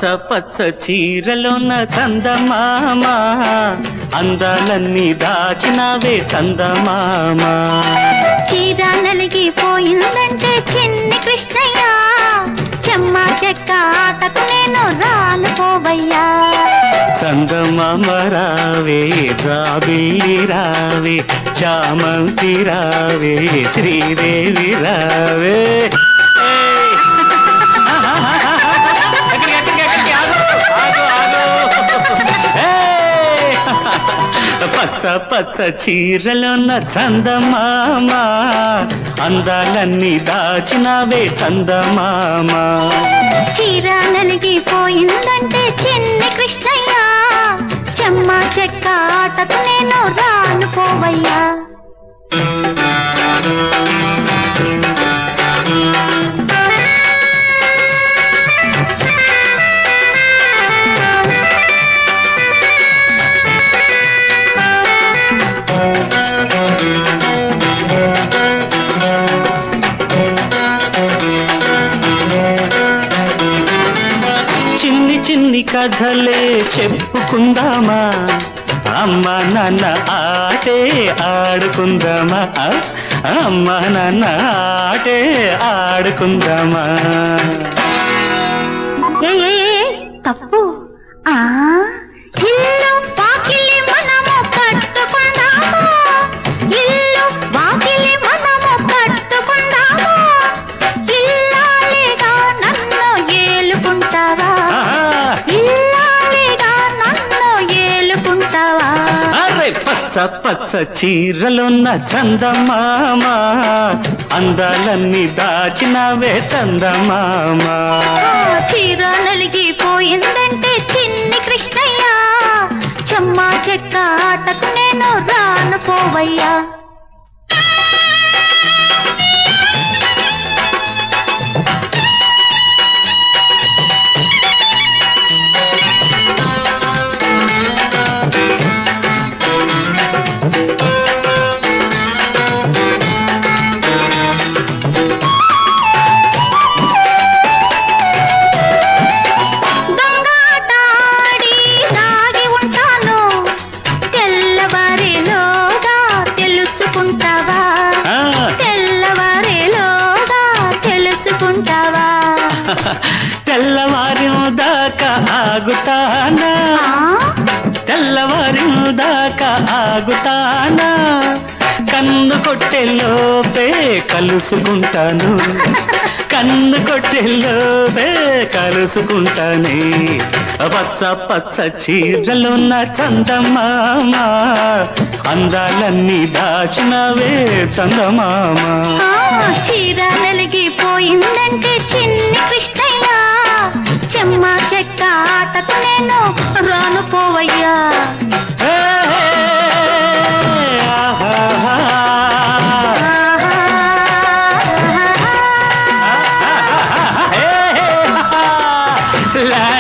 పచ్చ చీరలోన చందమామ అందాలన్నీ దాచినవే చందమామ చీర నలిగిపోయిందంటే చిన్ని కృష్ణయ్య చెమ్మ చెక్క ఆటకు నేను రాను పోవయ్యా చందమామ రావే జాబిల్లి రావే చామంతి రావే శ్రీదేవి రావే ఏయ్! ఎక్కడికి, ఎక్కడికి, ఎక్కడికి? ఆగు, ఆగు, ఆగు. ఏయ్! పచ్చ పచ్చ చీరలోన చందమామ అందాలన్నీ దాచినవే చందమామ చీర నలిగిపోయిందంటే చిన్ని కృష్ణయ్య చెమ్మ చెక్క ఆటకు నేను రాను పోవయ్యా చిన్ని చిన్ని కథలే చెప్పుకుందామా అమ్మ నాన్న ఆటే ఆడుకుందామా ఆ? అమ్మ నాన్న ఆటే ఆడుకుందామా ఏ ఏ, ఏ, తప్పు ఆ ఇల్లు వాకిలి మనము కట్టుకుందాము ఇల్లు వాకిలి మనము కట్టుకుందాము ఇల్లాలిగా నన్ను ఏలుకుంటావా ఆ, ఇల్లాలిగా నన్ను ఏలుకుంటావా అరే పచ్చ పచ్చ చీరలున్న చందమామ అందాలన్నీ దాచినవే చందమామ చీర నలిగిపోయిందంటే చిన్ని కృష్ణయ్య చెమ్మ చెక్క ఆటకు నేను రాను పోవయ్యా దొంగాటాడి దాగి ఉంటాను తెల్లవారిలోగా తెలుసుకుంటావా ఆ, తెల్లవారిలోగా తెలుసుకుంటావా తెల్లవారిన దాకా ఆగుతానా ఆ? తెల్లవారిన దాకా ఆగుతానా కన్ను కొట్టే లోపే కలుసుకుంటాను కన్ను కొట్టే లోపే కలుసుకుంటానే పచ్చ పచ్చ చీరలున్న చందమామ అందాలన్నీ దాచినవే చందమామ ఆ, చీర నలిగిపోయిందంటే చిన్ని కృష్ణయ్య చెమ్మ చెక్క ఆటకు నేను రాను పోవయ్యా ఏ, ఆహాహా. ఆహా. La